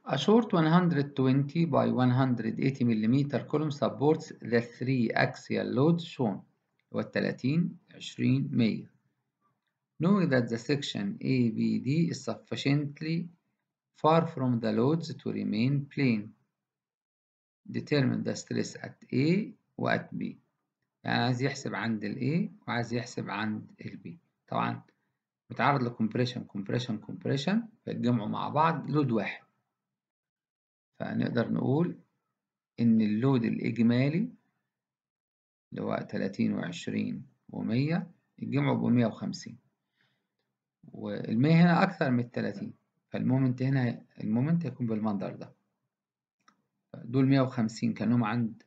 A short 120 by 180 mm column supports the three axial loads shown هو ال 30 20 100 knowing that the section ABD is sufficiently far from the loads to remain plane determine the stress at A و at B يعني عايز يحسب عند ال A وعايز يحسب عند ال B طبعا متعرض لكمبريشن كومبريشن كومبريشن فيتجمعوا مع بعض لود واحد فنقدر نقول إن اللود الإجمالي اللي هو 30 وعشرين ومية يتجمعوا بمية وخمسين والمية هنا أكثر من التلاتين فالمومنت هنا المومنت هيكون بالمنظر ده دول مية وخمسين كانهم عند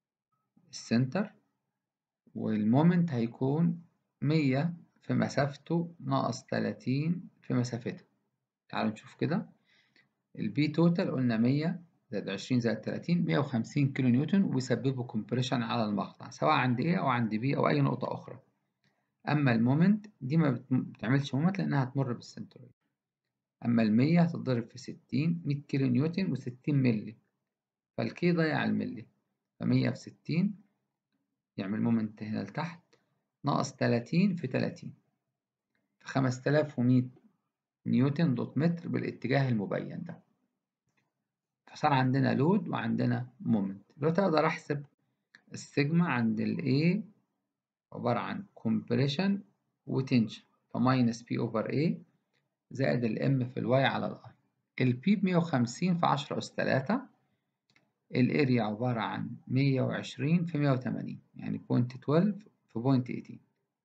السنتر والمومنت هيكون مية في مسافته ناقص تلاتين في مسافته تعالوا نشوف كده البي توتال قلنا مية زائد عشرين زائد تلاتين مية وخمسين كيلو نيوتن وبيسببوا كومبريشن على المقطع سواء عند A أو عند B أو أي نقطة أخرى أما المومنت دي ما بتعملش مومنت لأنها هتمر بالسنترويد أما المية هتتضرب في ستين مية كيلو نيوتن وستين ملي فالكي ضيع الملي فمية في ستين يعمل مومنت هنا لتحت ناقص تلاتين في تلاتين فخمس تلاف ومية نيوتن دوت متر بالاتجاه المبين ده فصار عندنا لود وعندنا مومنت دلوقتي أقدر أحسب السيجما عند ال A عبارة عن compression وتنشن فماينس P over A زائد ال M في الواي على ال I ال P بمية وخمسين في عشرة أس تلاتة الاريا عبارة عن مية وعشرين في مية وتمانين يعني بوينت تويلف في بوينت ايتين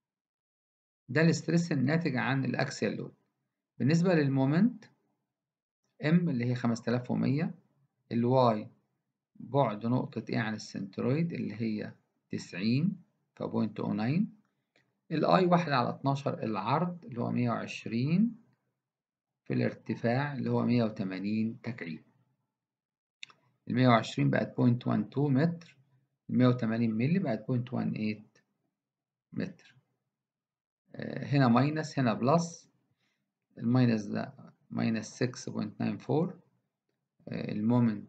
ده الاسترس الناتج عن الأكسيال لود بالنسبة للمومنت M اللي هي خمسة آلاف ومية الواي بعد نقطة A عن السنترويد اللي هي تسعين فبوينت أو ناين الأي واحد على اتناشر العرض اللي هو مية وعشرين في الارتفاع اللي هو مية وتمانين تكعيب المية وعشرين بقت بوينت وان تو متر المية وتمانين ملي بقت بوينت وان ايت متر هنا ماينس هنا بلس الماينس ده ماينس 6.94 المومنت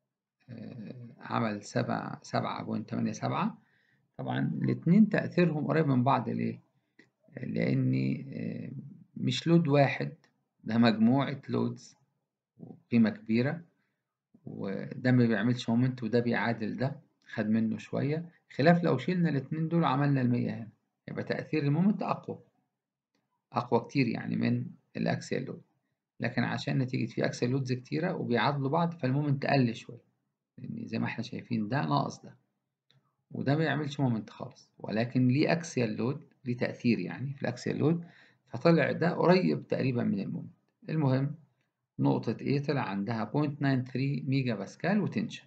عمل سبعة سبعة بوينت تمانية سبعة طبعا الاتنين تأثيرهم قريب من بعض ليه؟ لأن مش لود واحد ده مجموعة لودز وقيمة كبيرة وده ما بيعملش مومنت وده بيعادل ده خد منه شوية خلاف لو شيلنا الاتنين دول وعملنا المية هنا يبقى تأثير المومنت أقوى أقوى كتير يعني من الأكسيال لود لكن عشان نتيجة في أكسيال لودز كتيرة وبيعادلوا بعض فالمومنت قل شوية لأن زي ما احنا شايفين ده ناقص ده وده ما يعملش مومنت خالص ولكن ليه أكسيال لود ليه تأثير يعني في الأكسيال لود فطلع ده قريب تقريبا من المومنت المهم نقطة A طلع عندها 0.93 ميجا باسكال وتنشن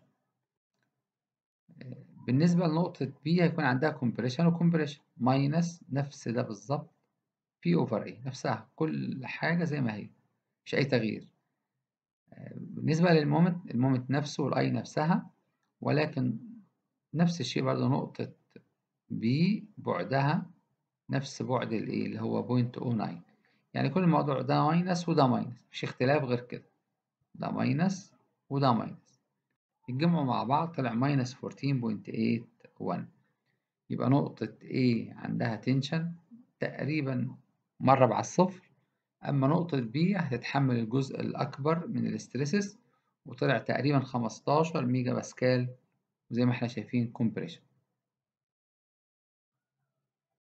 بالنسبة لنقطة B هيكون عندها كومبريشن وكومبريشن ماينس نفس ده بالظبط P over A نفسها كل حاجة زي ما هي مش أي تغيير بالنسبة للمومنت المومنت نفسه والأي نفسها ولكن نفس الشيء برضه نقطة B بعدها نفس بعد ال A اللي هو 0.09 يعني كل الموضوع ده ماينس وده ماينس مفيش اختلاف غير كده ده ماينس وده ماينس يتجمعوا مع بعض طلع ماينس 14.81 يبقى نقطة A عندها تنشن تقريبا مرة على الصفر أما نقطة B هتتحمل الجزء الأكبر من الاسترسز وطلع تقريبا 15 ميجا باسكال وزي ما احنا شايفين كومبريشن